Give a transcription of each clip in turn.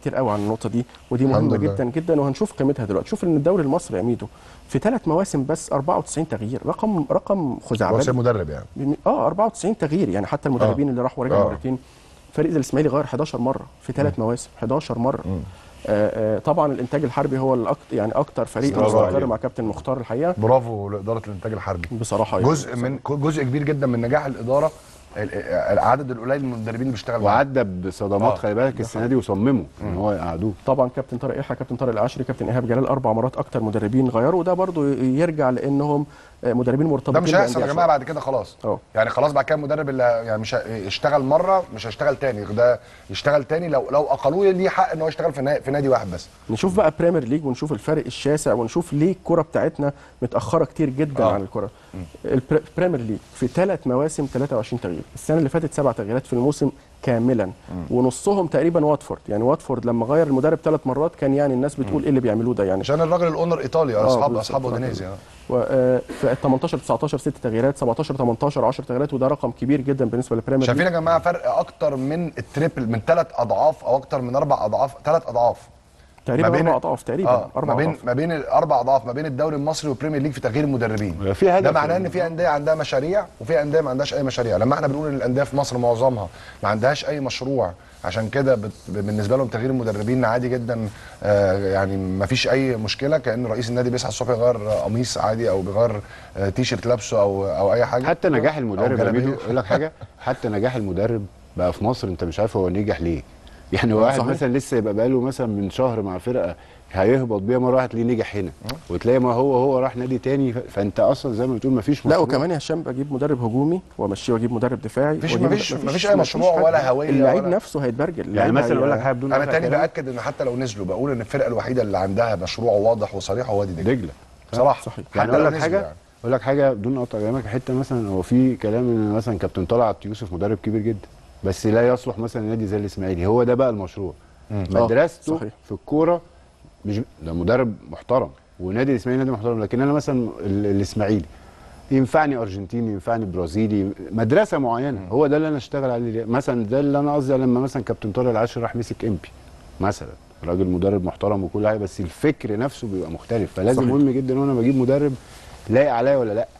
كتير قوي عن النقطه دي ودي الحمد مهمه لله. جدا جدا وهنشوف قيمتها دلوقتي شوف ان الدوري المصري يا ميدو في ثلاث مواسم بس 94 تغيير رقم رقم هو خزعبلي سيد مدرب يعني بم- اه 94 تغيير يعني حتى المدربين اللي راحوا ورجعوا آه. مرتين فريق زي الاسماعيلي غير 11 مره في ثلاث مواسم 11 مره آه آه طبعا الانتاج الحربي هو الأكت يعني اكتر فريق برافو مستقر عليك. مع كابتن مختار الحقيقه برافو لاداره الانتاج الحربي بصراحه يعني. جزء من جزء كبير جدا من نجاح الاداره ال- العدد القليل من المدربين اللي بيشتغل معاهم. وعدى بصدمات آه. خلي بالك السنه دي وصمموا ان هو يقعدوه طبعا كابتن طارق يحيى كابتن طارق العشري كابتن ايهاب جلال اربع مرات اكتر مدربين غيروا وده برضو يرجع لانهم آه، مدربين مرتبطين ده مش هيحصل بالأندية يا جماعه شوية. بعد كده خلاص اه. يعني خلاص بعد كده المدرب اللي يعني مش ه- يشتغل مره مش هيشتغل تاني ده يشتغل تاني لو لو اقلوه ليه حق ان هو يشتغل في نا- في نادي واحد بس نشوف بقى بريمير ليج ونشوف الفرق الشاسع ونشوف ليه الكره بتاعتنا متاخره كتير جدا آه. عن الكره البر- البريمير ليج في ثلاث مواسم 23 تغيير السنه اللي فاتت سبع تغييرات في الموسم كاملا ونصهم تقريبا واتفورد يعني واتفورد لما غير المدرب ثلاث مرات كان يعني الناس بتقول ايه اللي بيعملوه ده يعني عشان الراجل الاونر ايطالي آه، اصحاب بالظبط. اصحاب اودينيزي آه. و- آه، في 18 19 ست تغييرات 17 18 10 تغييرات وده رقم كبير جدا بالنسبه للبريمير شايفين ليج يا جماعه فرق اكتر من التريبل من ثلاث اضعاف او اكتر من اربع اضعاف ثلاث اضعاف تقريبا ما بين- اربع اضعاف تقريبا اه اربع ما بين اضعاف ما بين الاربع اضعاف ما بين الدوري المصري والبريمير ليج في تغيير المدربين في هدف ده معناه يعني. ان في انديه عندها مشاريع وفي انديه ما عندهاش اي مشاريع لما احنا بنقول ان الانديه في مصر معظمها ما عندهاش اي مشروع عشان كده بت... بالنسبه لهم تغيير المدربين عادي جدا آه يعني ما فيش اي مشكله كان رئيس النادي بيصحى الصبح يغير قميص عادي او بيغير آه تي شيرت لابسه او او اي حاجه حتى نجاح أو المدرب يا جلابية. ميدو اقول لك حاجه حتى نجاح المدرب بقى في مصر انت مش عارف هو نجح ليه يعني واحد صحيح. مثلا لسه يبقى بقاله مثلا من شهر مع فرقه هيهبط بيها مره واحده تلاقيه نجح هنا وتلاقي ما هو هو راح نادي تاني ف- فانت اصلا زي ما بتقول ما فيش لا مشروع. وكمان يا هشام بجيب مدرب هجومي وامشيه واجيب مدرب دفاعي مفيش- وأجيب- مفيش- مفيش أي مشروع حاجة. ولا هوية اللعيب ولا- نفسه هيتبرجل يعني اللعيب مثلا هي- اقول لك حاجه بدون انا قطع تاني كلام. باكد ان حتى لو نزلوا بقول ان الفرقه الوحيده اللي عندها مشروع واضح وصريح هو وادي دجله دجله بصراحه صحيح. يعني حتى اقول لو لك نزلوا حاجه يعني. اقول لك حاجه بدون قطع كلامك حته مثلا هو في كلام ان مثلا كابتن طلعت يوسف مدرب كبير جدا بس لا يصلح مثلا نادي زي الاسماعيلي هو ده بقى المشروع مدرسته صحيح. في الكوره مش ده مدرب محترم ونادي الاسماعيلي نادي محترم لكن انا مثلا ال- الاسماعيلي ينفعني ارجنتيني ينفعني برازيلي مدرسه معينه هو ده اللي انا اشتغل عليه مثلا ده اللي انا قصدي لما مثلا كابتن طارق العاشر راح مسك امبي مثلا راجل مدرب محترم وكل حاجه بس الفكر نفسه بيبقى مختلف فلازم صحيح. مهم جدا وانا بجيب مدرب لايق عليا ولا لا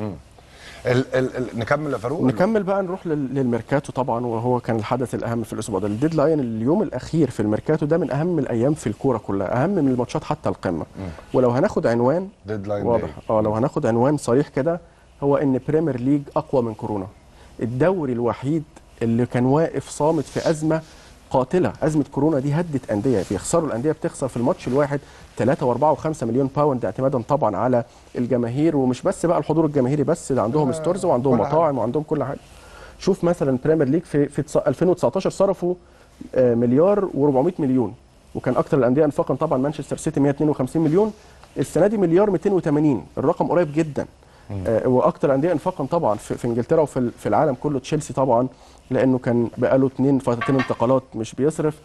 ال ال ال نكمل يا فاروق نكمل بقى نروح لل- للميركاتو طبعا وهو كان الحدث الاهم في الاسبوع ده الديدلاين اليوم الاخير في الميركاتو ده من اهم الايام في الكوره كلها اهم من الماتشات حتى القمه ولو هناخد عنوان ديدلاين واضح اه لو هناخد عنوان صريح كده هو ان بريمير ليج اقوى من كورونا الدوري الوحيد اللي كان واقف صامت في ازمه قاتله ازمه كورونا دي هدت انديه بيخسروا الانديه بتخسر في الماتش الواحد 3 و4 و5 مليون باوند اعتمادا طبعا على الجماهير ومش بس بقى الحضور الجماهيري بس ده عندهم ستورز وعندهم كل حاجة. مطاعم وعندهم كل حاجه شوف مثلا بريمير ليج في في تص- 2019 صرفوا آه، مليار و400 مليون وكان اكتر الانديه انفاقا طبعا مانشستر سيتي 152 مليون السنه دي مليار 280 الرقم قريب جدا آه، واكتر الانديه انفاقا طبعا في, في انجلترا وفي ال- في العالم كله تشيلسي طبعا لانه كان بقاله اثنين فترتين انتقالات مش بيصرف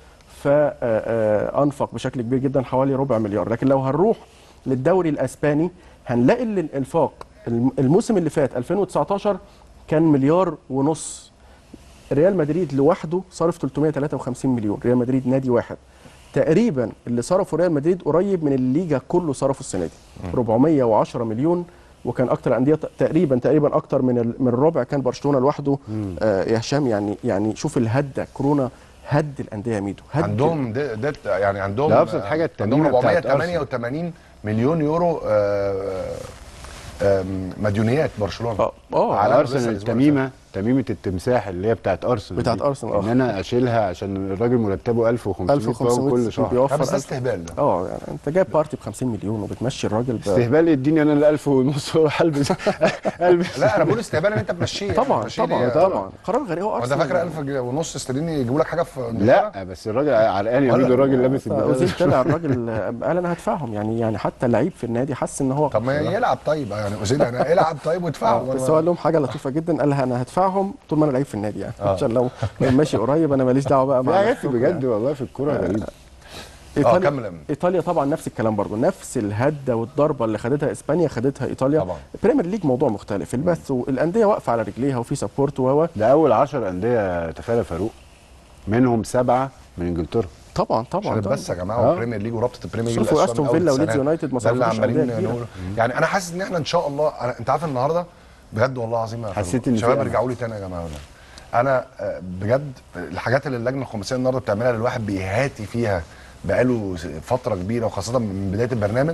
فانفق بشكل كبير جدا حوالي ربع مليار لكن لو هنروح للدوري الاسباني هنلاقي ان الانفاق الم- الموسم اللي فات 2019 كان مليار ونص ريال مدريد لوحده صرف 353 مليون ريال مدريد نادي واحد تقريبا اللي صرفه ريال مدريد قريب من الليجا كله صرفه السنه دي 410 مليون وكان اكتر انديه ت- تقريبا تقريبا اكتر من ال- من الربع كان برشلونه لوحده آه يا هشام يعني يعني شوف الهده كورونا هد الانديه يا ميدو هد عندهم دي دي يعني عندهم ده أبسط حاجة عندهم التمرينة بتاعت 488 مليون يورو آه، آم، مديونيات برشلونه اه اه على على لسه ارسنال الأسبوع التميمه تميمه التمساح اللي هي بتاعت ارسنال بتاعت دي. أرسنال، آه. ان انا اشيلها عشان الراجل مرتبه 1500 1500 كل شهر بيوفر بس ده 1000 استهبال ده اه يعني انت جايب بارتي ب 50 مليون وبتمشي الراجل ب... استهبال يديني انا ال 1000 ونص واروح البس البس لا انا بقول استهبال ان انت تمشيه يعني، طبعا تمشيه طبعا ليه؟ طبعا قرار غريب هو هو انت ارسنال فاكر 1000 جنيه ونص استرليني يجيبوا لك حاجه في إنجلترا؟ لا بس الراجل عرقان يا ولا- ميدو الراجل لابس اوزيل البدله طلع الراجل قال انا هدفعهم يعني يعني حتى اللعيب في النادي حس ان هو طب ما يلعب طيب يعني اوزيل يعني العب طيب وادفعه آه، بس هو قال لهم حاجه لطيفه جدا قال لها انا هدفعهم طول ما انا لعيب في النادي يعني عشان لو لو ماشي قريب انا ماليش دعوه بقى في مع حاجات نفسكم بجد يعني. والله في الكوره غريبه ايطاليا كمل يا أمين. ايطاليا طبعا نفس الكلام برضه نفس الهده والضربه اللي خدتها اسبانيا خدتها ايطاليا طبعا. بريمير ليج موضوع مختلف البث والانديه واقفه على رجليها وفي سبورت و ده اول 10 انديه تخيل يا فاروق منهم سبعه من انجلترا طبعا طبعا عشان طبعا. بس يا جماعه آه. والبريمير ليج ورابطه البريمير ليج شوفوا الأسوأ أستون من أول فيلا وليدز السنة. يونايتد ما ده اللي صرفوش عمالين أندية كبيرة. نقوله يعني انا حاسس ان احنا ان شاء الله أنا انت عارف النهارده بجد والله العظيم يا حسيت فندم. إن في شباب أمل. ارجعوا لي تاني يا جماعه والله. انا آه، بجد الحاجات اللي اللجنه الخماسيه النهارده بتعملها اللي الواحد بيهاتي فيها بقاله فتره كبيره وخاصه من بدايه البرنامج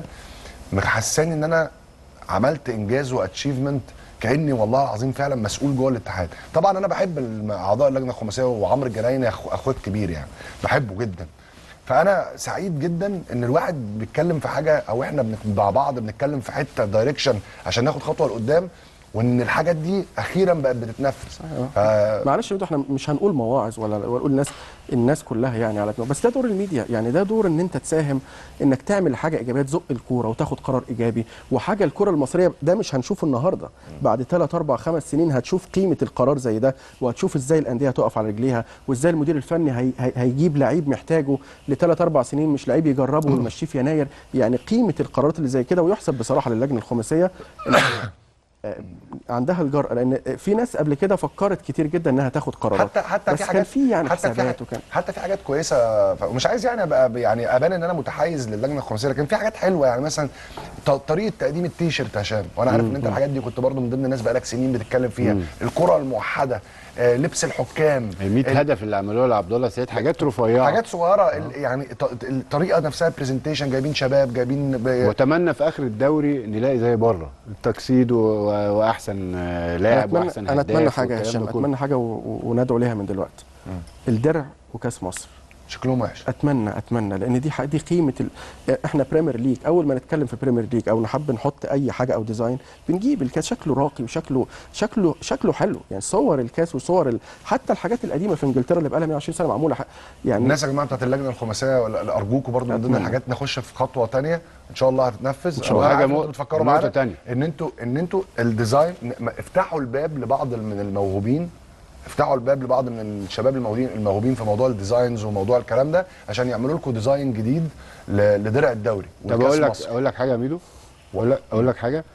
محساني ان انا عملت انجاز واتشيفمنت كاني والله العظيم فعلا مسؤول جوه الاتحاد طبعا انا بحب الم- اعضاء اللجنه الخماسيه وعمرو الجنايني أخو- اخويا الكبير يعني بحبه جدا فانا سعيد جدا ان الواحد بيتكلم في حاجه او احنا بنت- مع بعض بنتكلم في حته دايركشن عشان ناخد خطوه لقدام وان الحاجات دي اخيرا بقت بتتنفذ ف... معلش يا ميدو احنا مش هنقول مواعظ ولا ولا نقول الناس الناس كلها يعني على دماغ. بس ده دور الميديا يعني ده دور ان انت تساهم انك تعمل حاجه ايجابيه تزق الكوره وتاخد قرار ايجابي وحاجه الكره المصريه ده مش هنشوفه النهارده بعد 3 4 5 سنين هتشوف قيمه القرار زي ده وهتشوف ازاي الانديه هتقف على رجليها وازاي المدير الفني هي هي هيجيب لعيب محتاجه لثلاث اربع سنين مش لعيب يجربه ويمشيه في يناير يعني قيمه القرارات اللي زي كده ويحسب بصراحه للجنه الخماسيه إن آه، عندها الجرأة لأن في ناس قبل كده فكرت كتير جدا إنها تاخد قرارات حتى حتى بس في كان حاجات في يعني حتى في حسابات حاجات وكان حتى في حاجات كويسه ف- ومش عايز يعني ابقى يعني ابان ان انا متحيز للجنه الخماسيه لكن في حاجات حلوه يعني مثلا ط- طريقه تقديم التيشيرت يا هشام وانا عارف ان انت الحاجات دي كنت برضو من ضمن الناس بقالك سنين بتتكلم فيها الكره الموحده آه، لبس الحكام ال 100 ال- هدف اللي عملوها لعبد الله سعيد حاجات رفيعه حاجات صغيره ال- يعني ط- الطريقه نفسها برزنتيشن جايبين شباب جايبين ب... واتمنى في اخر الدوري نلاقي زي بره التكسيد و... و- واحسن آه، أنا لاعب أتمنى واحسن أنا أتمنى هداف حاجة يا والكلام هشام ده كله. أتمنى حاجة و... و- وندعو ليها من دلوقتي الدرع وكاس مصر شكلهم وحش اتمنى اتمنى لان دي ح- دي قيمه ال... احنا بريمير ليج اول ما نتكلم في بريمير ليج او نحب نحط اي حاجه او ديزاين بنجيب الكاس شكله راقي وشكله شكله شكله حلو يعني صور الكاس وصور ال... حتى الحاجات القديمه في انجلترا اللي بقى لها 120 سنه معموله ح... يعني الناس يا جماعه بتاعت اللجنه الخماسيه ولا- ارجوكم برضو من ضمن أتمنى. الحاجات نخش في خطوه تانية ان شاء الله هتتنفذ إن شاء الله. أنا عارف حاجة إن مو- انتوا بتفكروا نقطة معانا تانية. ان انتوا ان انتوا الديزاين ن- افتحوا الباب لبعض من الموهوبين افتحوا الباب لبعض من الشباب الموهوبين الموهوبين في موضوع الديزاينز وموضوع الكلام ده عشان يعملوا لكم ديزاين جديد ل- لدرع الدوري طب والكأس اقول لك مصر. اقول لك حاجه يا ميدو اقول لك اقول لك حاجه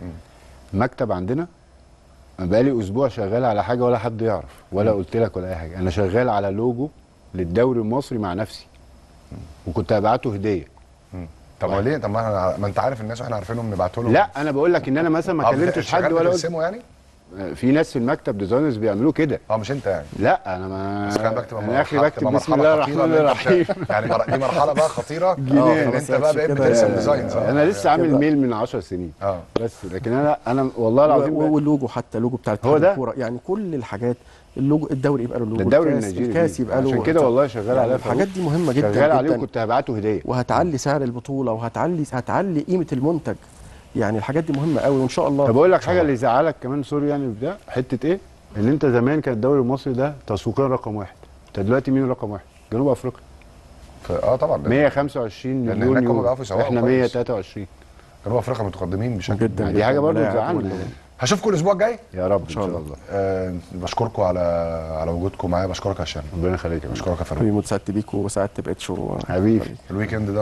مكتب عندنا أنا بقالي اسبوع شغال على حاجه ولا حد يعرف ولا قلت لك ولا اي حاجه انا شغال على لوجو للدوري المصري مع نفسي وكنت هبعته هديه طب هو ليه طب ما, احنا- ما انت عارف الناس واحنا عارفينهم نبعتوا لهم لا انا بقول لك ان انا مثلا ما آه، كلمتش شغال حد ولا قلت بترسمه يعني في ناس في المكتب ديزاينرز بيعملوا كده اه مش انت يعني لا انا ما بس خلي بالك تبقى انا اخري مرحلة- بكتب تبقى بسم مرحلة الله خطيرة الرحمن إن أنت الرحيم بت- يعني مر- دي مرحله بقى خطيره جنان. ان انت بقى بقيت كده- بترسم ديزاينز آه. انا لسه عامل كده. ميل من 10 سنين اه بس لكن انا انا والله العظيم و- واللوجو حتى اللوجو بتاع هو اتحاد ده؟ الكوره يعني كل الحاجات اللوجو الدوري يبقى له لوجو ده الدوري الكاس, النيجيري الكاس دي. يبقى له عشان كده والله شغال يعني عليها الحاجات فاروق. دي مهمه جدا شغال عليه جدا وكنت هبعته هديه وهتعلي سعر البطوله وهتعلي هتعلي قيمه المنتج يعني الحاجات دي مهمه قوي وان شاء الله طب اقول لك حاجه اللي يزعلك كمان سوري يعني في ده حته ايه؟ ان انت زمان كان الدوري المصري ده تسويقيا رقم واحد انت دلوقتي مين رقم واحد؟ جنوب افريقيا ف- اه طبعا 125 لأن مليون هناك هم يورو بيعرفوا يسوقوا احنا كويس. 123 جنوب افريقيا متقدمين بشكل جدا دي جداً. حاجة برضو ولاعب تزعلنا وال- يعني. هشوفكم الاسبوع الجاي يا رب ان شاء شاء الله. الله آه بشكركم على على وجودكم معايا بشكرك يا هشام ربنا يخليك يا باشا. بشكرك يا فاروق حبيبي متسعدت بيك وسعدت باتش و- حبيبي الويكند ده